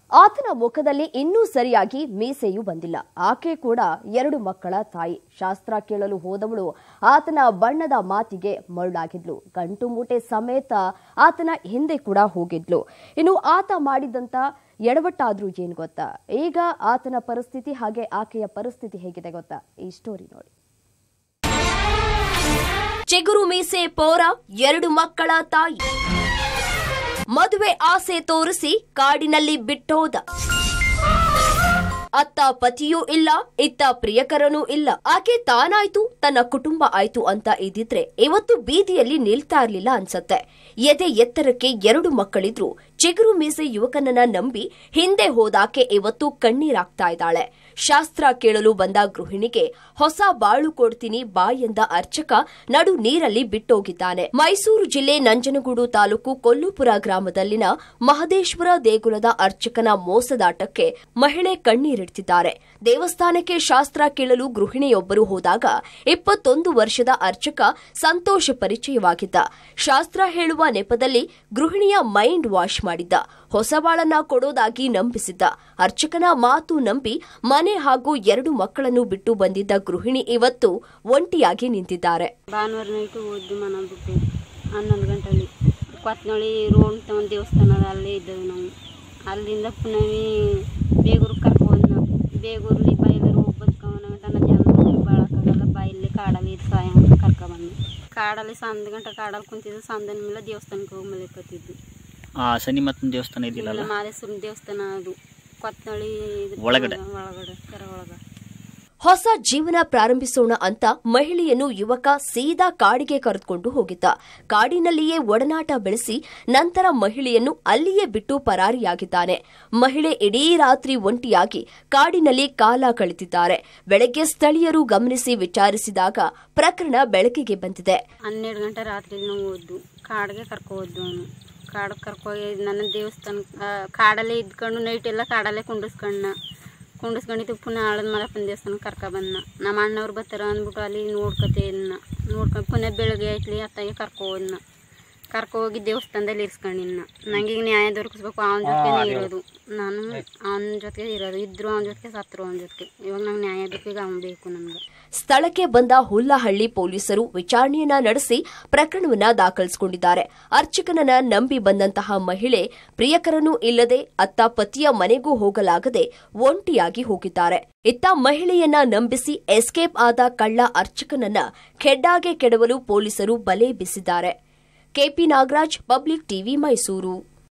ಆತನ ಮುಖದಲ್ಲಿ ಇನ್ನೂ ಸರಿಯಾಗಿ ಮೀಸೆಯೂ ಬಂದಿಲ್ಲ ಆಕೆ ಕೂಡ ಎರಡು ಮಕ್ಕಳ ತಾಯಿ ಶಾಸ್ತ್ರ ಕೇಳಲು ಹೋದವಳು ಆತನ ಬಣ್ಣದ ಮಾತಿಗೆ ಮರುಳಾಗಿದ್ಲು ಗಂಟು ಮೂಟೆ ಸಮೇತ ಆತನ ಹಿಂದೆ ಕೂಡ ಹೋಗಿದ್ಲು ಇನ್ನು ಆತ ಮಾಡಿದಂತ ಎಡವಟ್ಟಾದ್ರೂ ಏನ್ ಗೊತ್ತಾ ಈಗ ಆತನ ಪರಿಸ್ಥಿತಿ ಹಾಗೆ ಆಕೆಯ ಪರಿಸ್ಥಿತಿ ಹೇಗಿದೆ ಗೊತ್ತಾ ಈ ಸ್ಟೋರಿ ನೋಡಿ ಚಿಗುರು ಮೀಸೆ ಪೋರ ಎರಡು ಮಕ್ಕಳ ತಾಯಿ ಮದುವೆ ಆಸೆ ತೋರಿಸಿ ಕಾಡಿನಲ್ಲಿ ಬಿಟ್ಟೋದ ಅತ್ತ ಪತಿಯೂ ಇಲ್ಲ ಇತ್ತ ಪ್ರಿಯಕರನೂ ಇಲ್ಲ ಆಕೆ ತಾನಾಯ್ತು ತನ್ನ ಕುಟುಂಬ ಆಯ್ತು ಅಂತ ಇದ್ದಿದ್ರೆ ಇವತ್ತು ಬೀದಿಯಲ್ಲಿ ನಿಲ್ತಾ ಇರ್ಲಿಲ್ಲ ಅನ್ಸತ್ತೆ ಎದೆ ಎತ್ತರಕ್ಕೆ ಎರಡು ಮಕ್ಕಳಿದ್ರು ಚಿಗುರು ಮೀಸೆ ಯುವಕನನ್ನ ನಂಬಿ ಹಿಂದೆ ಹೋದಾಕೆ ಇವತ್ತು ಕಣ್ಣೀರಾಗ್ತಾ ಇದ್ದಾಳೆ ಶಾಸ್ತ್ರ ಕೇಳಲು ಬಂದ ಗೃಹಿಣಿಗೆ ಹೊಸ ಬಾಳು ಕೊಡ್ತೀನಿ ಬಾ ಎಂದ ಅರ್ಚಕ ನಡು ನೀರಲ್ಲಿ ಬಿಟ್ಟೋಗಿದ್ದಾನೆ ಮೈಸೂರು ಜಿಲ್ಲೆ ನಂಜನಗೂಡು ತಾಲೂಕು ಕೊಲ್ಲುಪುರ ಗ್ರಾಮದಲ್ಲಿನ ಮಹದೇಶ್ವರ ದೇಗುಲದ ಅರ್ಚಕನ ಮೋಸದಾಟಕ್ಕೆ ಮಹಿಳೆ ಕಣ್ಣೀರಿಡ್ತಿದ್ದಾರೆ ದೇವಸ್ಥಾನಕ್ಕೆ ಶಾಸ್ತ್ರ ಕೇಳಲು ಗೃಹಿಣಿಯೊಬ್ಬರು ಹೋದಾಗ ಇಪ್ಪತ್ತೊಂದು ವರ್ಷದ ಅರ್ಚಕ ಸಂತೋಷ ಪರಿಚಯವಾಗಿದ್ದ ಶಾಸ್ತ್ರ ಹೇಳುವ ನೆಪದಲ್ಲಿ ಗೃಹಿಣಿಯ ಮೈಂಡ್ ವಾಶ್ ಮಾಡಿದ್ದ ಹೊಸ ಬಾಳನ್ನ ಕೊಡೋದಾಗಿ ನಂಬಿಸಿದ್ದ ಅರ್ಚಕನ ಮಾತು ನಂಬಿ ಮನೆ ಹಾಗೂ ಎರಡು ಮಕ್ಕಳನ್ನು ಬಿಟ್ಟು ಬಂದಿದ್ದ ಗೃಹಿಣಿ ಇವತ್ತು ಒಂಟಿಯಾಗಿ ನಿಂತಿದ್ದಾರೆ ಭಾನುವಾರ ನೈಟು ಹೋದ್ವಿ ಮನ ಬಿಟ್ಟು ಹನ್ನೊಂದು ಗಂಟೆಲಿ ಕೊತ್ನಳ್ಳಿ ರೋಡ್ ಅಂತ ಒಂದು ದೇವಸ್ಥಾನ ಅದ ಅಲ್ಲೇ ಇದ್ದವು ನಾವು ಅಲ್ಲಿಂದ ಪುನಃ ಬೇಗೂರು ಕರ್ಕೊಂಡು ನಾವು ಬೇಗೂರಲ್ಲಿ ಬೈಲರು ಹೋಗಿ ಬದುಕವನ ಗಂಟ ಜನ ಬಾಳಕ್ಕಾಗಲ್ಲ ಬಾಯಲ್ಲಿ ಕಾಡಲ್ಲಿ ಇದು ಸಾಯ ಅಂತ ಕರ್ಕೊಬಂದು ಕಾಡಲ್ಲಿ ಸಂದ ಗಂಟೆ ಕಾಡಲ್ಲಿ ಕುಂತಿದ್ದು ಸಂದನ ಮೇಲೆ ದೇವಸ್ಥಾನಕ್ಕೆ ಹೋಗಿ ಮಲಿಕತ್ತಿದ್ದು ಆ ಶನಿ ಮತ್ತೊಂದು ದೇವಸ್ಥಾನ ಇದಿಲ್ಲಲ್ಲ ಮಾದೇಶ್ವರನ ದೇವಸ್ಥಾನ ಅದು ಕೊತ್ನಳ್ಳಿ ಇದು ಒಳಗಡೆ? ಒಳಗಡೆ ಕೆರೆ ಒಳಗಡೆ ಹೊಸ ಜೀವನ ಪ್ರಾರಂಭಿಸೋಣ ಅಂತ ಮಹಿಳೆಯನ್ನು ಯುವಕ ಸೀದಾ ಕಾಡಿಗೆ ಕರೆದುಕೊಂಡು ಹೋಗಿದ್ದ ಕಾಡಿನಲ್ಲಿಯೇ ಒಡನಾಟ ಬೆಳೆಸಿ ನಂತರ ಮಹಿಳೆಯನ್ನು ಅಲ್ಲಿಯೇ ಬಿಟ್ಟು ಪರಾರಿಯಾಗಿದ್ದಾನೆ ಮಹಿಳೆ ಇಡೀ ರಾತ್ರಿ ಒಂಟಿಯಾಗಿ ಕಾಡಿನಲ್ಲಿ ಕಾಲ ಕಳೆದಿದ್ದಾರೆ ಬೆಳಗ್ಗೆ ಸ್ಥಳೀಯರು ಗಮನಿಸಿ ವಿಚಾರಿಸಿದಾಗ ಪ್ರಕರಣ ಬೆಳಕಿಗೆ ಬಂದಿದೆ ಹನ್ನೆರಡು ಗಂಟೆ ರಾತ್ರಿ ನಾವು ಹೋದ್ದು ಕಾಡಿಗೆ ಕರ್ಕೊ ಹೋದ್ದು ಅವನು ಕಾಡಿಗೆ ಕರ್ಕೋಗಿ ನನ್ನ ದೇವಸ್ಥಾನ ಆ, ಕಾಡಲ್ಲೇ ಇದ್ಕೊಂಡು ನೈಟ್ ಎಲ್ಲ ಕಾಡಲ್ಲೇ ಕುಂಡಿಸ್ಕೊಂಡ ಕುಂಡಿಸ್ಕೊಂಡಿದ್ದು ಪುನಃ ಆಳದ ಮಲಪ್ಪನ ದೇವಸ್ಥಾನಕ್ಕೆ ಕರ್ಕೊ ಬಂದ ನಮ್ಮ ಅಣ್ಣವ್ರು ಬರ್ತಾರ ಅಂದ್ಬಿಟ್ಟು ಅಲ್ಲಿ ನೋಡ್ಕೊತೆ ಇನ್ನ ನೋಡ್ಕೊಂಡು ಪುನಃ ಬೆಳಗ್ಗೆ ಆಯ್ತಲಿ ಅತ್ತಾಗೆ ಕರ್ಕೊ ಹೋದ್ನ ಕರ್ಕೊ ಹೋಗಿ ದೇವಸ್ಥಾನದಲ್ಲಿ ಇರಿಸ್ಕೊಂಡಿನ್ನ ನಂಗೆ ಈಗ ನ್ಯಾಯ ದೊರಕಿಸ್ಬೇಕು ಅವನ ಜೊತೆನೇ ಇರೋದು ನಾನು ಅವನ ಜೊತೆಗೆ ಇರೋದು ಇದ್ರು ಅವನ ಜೊತೆಗೆ ಸತ್ರು ಅವನ ಜೊತೆಗೆ ಇವಾಗ ನಂಗೆ ನ್ಯಾಯ ಬೇಕು ಈಗ ಅವ್ನು ಬೇಕು ನನಗೆ ಸ್ಥಳಕ್ಕೆ ಬಂದ ಹುಲ್ಲಹಳ್ಳಿ ಪೊಲೀಸರು ವಿಚಾರಣೆಯನ್ನ ನಡೆಸಿ ಪ್ರಕರಣವನ್ನ ದಾಖಲಿಸಿಕೊಂಡಿದ್ದಾರೆ ಅರ್ಚಕನನ್ನ ನಂಬಿ ಬಂದಂತಹ ಮಹಿಳೆ ಪ್ರಿಯಕರನೂ ಇಲ್ಲದೆ ಅತ್ತ ಪತಿಯ ಮನೆಗೂ ಹೋಗಲಾಗದೆ ಒಂಟಿಯಾಗಿ ಹೋಗಿದ್ದಾರೆ ಇತ್ತ ಮಹಿಳೆಯನ್ನ ನಂಬಿಸಿ ಎಸ್ಕೇಪ್ ಆದ ಕಳ್ಳ ಅರ್ಚಕನನ್ನ ಖೆಡ್ಡಾಗೆ ಕೆಡವಲು ಪೊಲೀಸರು ಬಲೆ ಬೀಸಿದ್ದಾರೆ KP Nagaraj public TV Mysuru